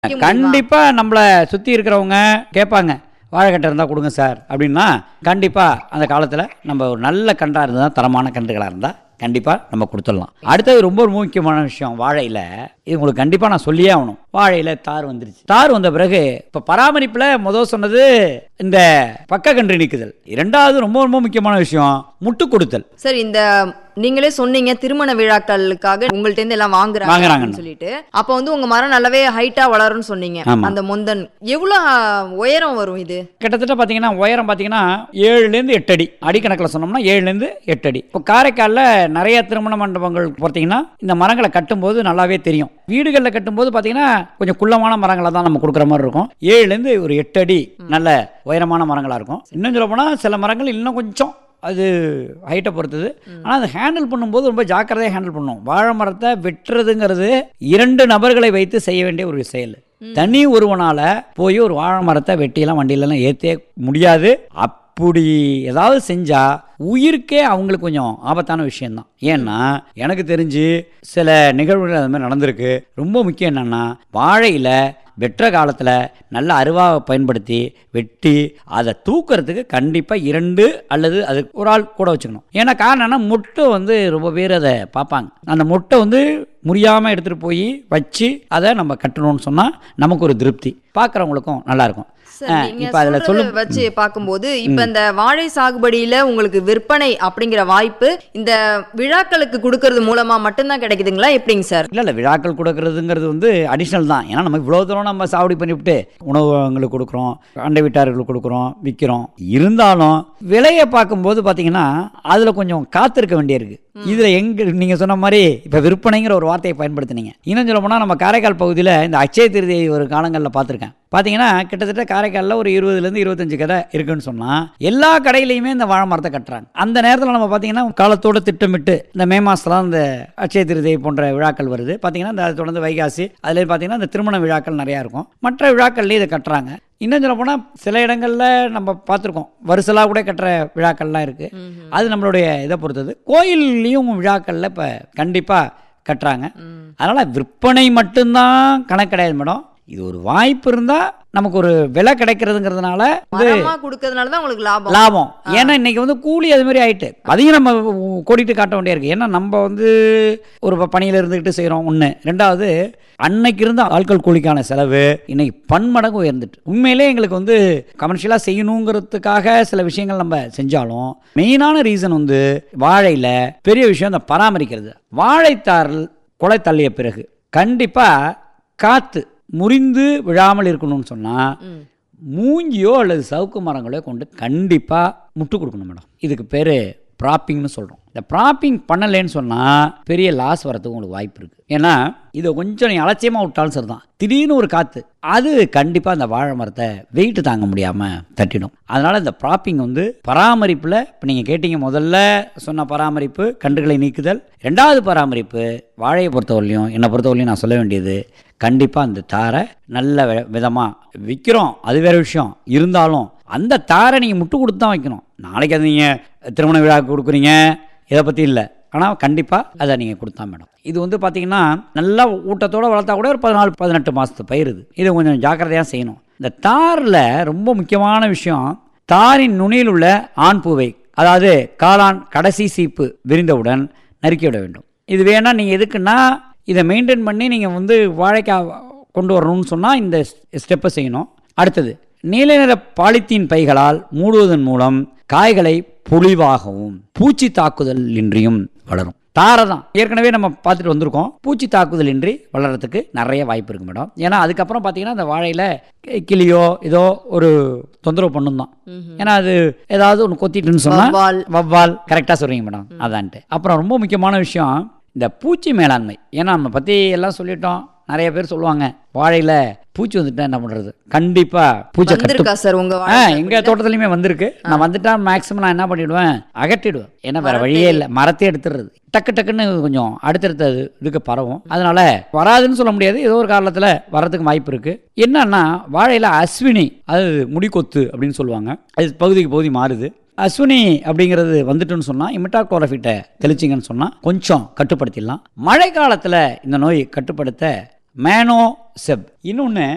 முடியுமா? கண்டிப்பா நம்மள சுத்தி இருக்கிறவங்க கேட்பாங்க வாழைக்கட்டை இருந்தால் கொடுங்க சார் அப்படின்னா கண்டிப்பா அந்த காலத்துல நம்ம ஒரு நல்ல கன்றா இருந்தால் தரமான கன்றுகளா இருந்தா கண்டிப்பா நம்ம கொடுத்துடலாம் அடுத்தது ரொம்ப ஒரு முக்கியமான விஷயம் வாழையில இது உங்களுக்கு கண்டிப்பா நான் சொல்லியே ஆகணும் வாழையில தார் வந்துருச்சு தார் வந்த பிறகு இப்ப பராமரிப்புல முதல் சொன்னது இந்த பக்க கன்று நீக்குதல் இரண்டாவது ரொம்ப ரொம்ப முக்கியமான விஷயம் முட்டு கொடுத்தல் சார் இந்த நீங்களே சொன்னீங்க திருமண விழாக்களுக்காக உங்கள்ட்ட இருந்து எல்லாம் வாங்குறாங்க வாங்குறாங்கன்னு. அப்படின்னு சொல்லிட்டு அப்ப வந்து உங்க மரம் நல்லாவே ஹைட்டா வளரும்னு சொன்னீங்க ஆமா. அந்த முந்தன் எவ்வளவு ஆ, உயரம் வரும் இது கிட்டத்தட்ட பார்த்தீங்கன்னா உயரம் பார்த்தீங்கன்னா ஏழுலேருந்து எட்டு அடி அடிக்கணக்கில் சொன்னோம்னா ஏழுலேருந்து எட்டு அடி இப்போ காரைக்காலில் நிறைய திருமண மண்டபங்கள் பார்த்தீங்கன்னா இந்த மரங்களை கட்டும்போது நல்லாவே தெரியும் வீடுகளில் கட்டும்போது பார்த்தீங்கன்னா கொஞ்சம் குள்ளமான மரங்களை தான் நம்ம கொடுக்குற மாதிரி இருக்கும் ஏழுலேருந்து ஒரு எட்டு அடி நல்ல உயரமான மரங்களாக இருக்கும் இன்னும் சொல்ல போனால் சில மரங்கள் இன்னும் கொஞ்சம் அது ஹைட்டை பொறுத்தது ஆனால் அதை ஹேண்டில் பண்ணும்போது ரொம்ப ஜாக்கிரதையாக ஹேண்டில் பண்ணும் வாழை மரத்தை வெட்டுறதுங்கிறது இரண்டு நபர்களை வைத்து செய்ய வேண்டிய ஒரு செயல் தனி ஒருவனால போய் ஒரு வாழை மரத்தை வெட்டியெல்லாம் வண்டியிலலாம் ஏற்றே முடியாது அப்படி ஏதாவது செஞ்சா உயிருக்கே அவங்களுக்கு கொஞ்சம் ஆபத்தான விஷயம்தான் ஏன்னா எனக்கு தெரிஞ்சு சில நிகழ்வுகள் அது மாதிரி நடந்திருக்கு ரொம்ப முக்கியம் என்னன்னா வாழையில வெட்டுற காலத்தில் நல்ல அருவாவை பயன்படுத்தி வெட்டி அதை தூக்குறதுக்கு கண்டிப்பாக இரண்டு அல்லது அது ஒரு ஆள் கூட வச்சுக்கணும் ஏன்னா காரணம் என்ன முட்டை வந்து ரொம்ப பேர் அதை பார்ப்பாங்க அந்த முட்டை வந்து முறியாமல் எடுத்துகிட்டு போய் வச்சு அதை நம்ம கட்டணும்னு சொன்னால் நமக்கு ஒரு திருப்தி பார்க்குறவங்களுக்கும் நல்லாயிருக்கும் சார் நீங்க இப்போ அதில் சொல்லு சொல்றத வச்சு பார்க்கும்போது இப்ப இந்த வாழை சாகுபடியில உங்களுக்கு விற்பனை அப்படிங்கிற வாய்ப்பு இந்த விழாக்களுக்கு கொடுக்கறது மூலமா மட்டும்தான் கிடைக்குதுங்களா எப்படிங்க சார் இல்லை இல்லை விழாக்கள் கொடுக்கறதுங்கிறது வந்து அடிஷ்னல் தான் ஏன்னா நம்ம இவ்வளோ தூரம் நம்ம சாவடி பண்ணிவிட்டு உணவகங்களுக்கு கொடுக்குறோம் அண்டை வீட்டார்களுக்கு கொடுக்குறோம் விற்கிறோம் இருந்தாலும் விலையை பார்க்கும்போது பார்த்தீங்கன்னா அதில் கொஞ்சம் காத்திருக்க வேண்டியிருக்கு இதில் எங்க நீங்கள் சொன்ன மாதிரி இப்போ விற்பனைங்கிற ஒரு வார்த்தையை பயன்படுத்துனீங்க இன்னும் சொல்ல போனால் நம்ம காரைக்கால் பகுதியில் இந்த அச்சய திருதியை ஒரு காலங்களில் பார்த்துருக்கேன் பார்த்தீங்கன்னா கிட்டத்தட்ட காரைக்காலில் ஒரு இருபதுலேருந்து இருபத்தஞ்சு கடை இருக்குன்னு சொன்னால் எல்லா கடையிலையுமே இந்த வாழை மரத்தை கட்டுறாங்க அந்த நேரத்தில் நம்ம பார்த்தீங்கன்னா காலத்தோட திட்டமிட்டு இந்த மே மாதத்துலாம் இந்த அட்சய திருதை போன்ற விழாக்கள் வருது பார்த்தீங்கன்னா இந்த அதை தொடர்ந்து வைகாசி அதில் பார்த்தீங்கன்னா இந்த திருமண விழாக்கள் நிறையா இருக்கும் மற்ற விழாக்கள்லேயும் இதை கட்டுறாங்க இன்னும் சொல்ல போனால் சில இடங்களில் நம்ம பார்த்துருக்கோம் வருசலாக கூட கட்டுற விழாக்கள்லாம் இருக்குது அது நம்மளுடைய இதை பொறுத்தது கோயில்லையும் விழாக்களில் இப்போ கண்டிப்பாக கட்டுறாங்க அதனால் விற்பனை மட்டும்தான் கணக்கு கிடையாது மேடம் இது ஒரு வாய்ப்பு இருந்தால் நமக்கு ஒரு விலை கிடைக்கிறதுங்கிறதுனால மரமா கொடுக்கறதுனால தான் உங்களுக்கு லாபம் லாபம் ஏன்னா இன்னைக்கு வந்து கூலி அது மாதிரி ஆயிட்டு அதையும் நம்ம கோடிட்டு காட்ட வேண்டியிருக்கு ஏன்னா நம்ம வந்து ஒரு ப- பணியில இருந்துக்கிட்டு செய்கிறோம் ஒன்று ரெண்டாவது அன்னைக்கு இருந்த ஆட்கள் கூலிக்கான செலவு இன்னைக்கு பன்மடங்கு உயர்ந்துட்டு உண்மையிலே எங்களுக்கு வந்து கமர்ஷியலாக செய்யணுங்கிறதுக்காக சில விஷயங்கள் நம்ம செஞ்சாலும் மெயினான ரீசன் வந்து வாழையில் பெரிய விஷயம் இந்த பராமரிக்கிறது வாழைத்தாரில் குலை தள்ளிய பிறகு கண்டிப்பாக காற்று முறிந்து விழாமல் இருக்கணும்னு சொன்னால் ம். மூங்கியோ அல்லது சவுக்கு மரங்களோ கொண்டு கண்டிப்பாக முட்டு கொடுக்கணும் மேடம் இதுக்கு பேர் ப்ராப்பிங்னு சொல்கிறோம் இந்த ப்ராப்பிங் பண்ணலைன்னு சொன்னால் பெரிய லாஸ் வரதுக்கு உங்களுக்கு வாய்ப்பு இருக்குது ஏன்னா இதை கொஞ்சம் நீ அலட்சியமாக விட்டாலும் சரிதான் திடீர்னு ஒரு காற்று அது கண்டிப்பாக அந்த வாழை மரத்தை வெயிட் தாங்க முடியாமல் தட்டிடும் அதனால் இந்த ப்ராப்பிங் வந்து பராமரிப்பில் இப்போ நீங்கள் கேட்டீங்க முதல்ல சொன்ன பராமரிப்பு கன்றுகளை நீக்குதல் ரெண்டாவது பராமரிப்பு வாழையை பொறுத்தவரையிலையும் என்னை பொறுத்தவரையிலையும் நான் சொல்ல வேண்டியது கண்டிப்பாக அந்த தாரை நல்ல விதமாக விற்கிறோம் அது வேற விஷயம் இருந்தாலும் அந்த தாரை நீங்கள் முட்டு கொடுத்து தான் வைக்கணும் நாளைக்கு அது நீங்கள் திருமண விழாவுக்கு கொடுக்குறீங்க இதை பற்றி இல்லை ஆனால் கண்டிப்பாக அதை நீங்கள் கொடுத்தா மேடம் இது வந்து பார்த்தீங்கன்னா நல்லா ஊட்டத்தோடு வளர்த்தா கூட ஒரு பதினாலு பதினெட்டு மாதத்து பயிர் இது இதை கொஞ்சம் ஜாக்கிரதையாக செய்யணும் இந்த தாரில் ரொம்ப முக்கியமான விஷயம் தாரின் நுனியில் உள்ள ஆண் பூவை அதாவது காளான் கடைசி சீப்பு விரிந்தவுடன் நறுக்கி விட வேண்டும் இது வேணால் நீங்கள் எதுக்குன்னா இதை மெயின்டைன் பண்ணி நீங்கள் வந்து வாழைக்காய் கொண்டு வரணும்னு சொன்னால் இந்த ஸ்டெப்பை செய்யணும் அடுத்தது நீல நிற பாலித்தீன் பைகளால் மூடுவதன் மூலம் காய்களை பொலிவாகவும் பூச்சி தாக்குதல் இன்றியும் வளரும் தாரை தான் ஏற்கனவே நம்ம பார்த்துட்டு வந்திருக்கோம் பூச்சி தாக்குதல் இன்றி வளர்கிறதுக்கு நிறைய வாய்ப்பு இருக்கு மேடம் ஏன்னா அதுக்கப்புறம் பார்த்தீங்கன்னா அந்த வாழையில் கி- கிளியோ ஏதோ ஒரு தொந்தரவு பண்ணும் தான் ஏன்னா அது ஏதாவது ஒன்று கொத்திட்டுன்னு சொன்னால் வவ்வால். வவ்வால் கரெக்டாக சொல்கிறீங்க மேடம் அதான்ட்டு அப்புறம் ரொம்ப முக்கியமான விஷயம் இந்த பூச்சி மேலாண்மை ஏன்னா நம்ம பற்றி எல்லாம் சொல்லிட்டோம் நிறைய பேர் சொல்லுவாங்க வாழையில் பூச்சி வந்துட்டா என்ன பண்ணுறது கண்டிப்பாக பூச்சை கட்டு வந்திருக்கா சார் உங்க ஆ வாழை எங்கள் தோட்டத்துலையுமே வந்திருக்கு நான் வந்துட்டா மேக்ஸிமம் நான் என்ன பண்ணிடுவேன் அகற்றிடுவேன் ஏன்னா வேற வழியே இல்லை மரத்தை எடுத்துடுறது டக்கு டக்குன்னு கொஞ்சம் அடுத்தடுத்த இது- இதுக்கு பரவும் அதனால வராதுன்னு சொல்ல முடியாது ஏதோ ஒரு காரணத்தில் வர்றதுக்கு வாய்ப்பு இருக்கு என்னன்னா வாழையில அஸ்வினி அது முடிக்கொத்து அப்படின்னு சொல்லுவாங்க அது பகுதிக்கு பகுதி மாறுது அஸ்வினி அப்படிங்கிறது வந்துட்டுன்னு சொன்னால் இமிட்டாக்ளோரஃபிட்டை தெளிச்சிங்கன்னு சொன்னால் கொஞ்சம் கட்டுப்படுத்திடலாம் மழை காலத்தில் இந்த நோய் கட்டுப்படுத்த மேனோ செப் இன்னொன்று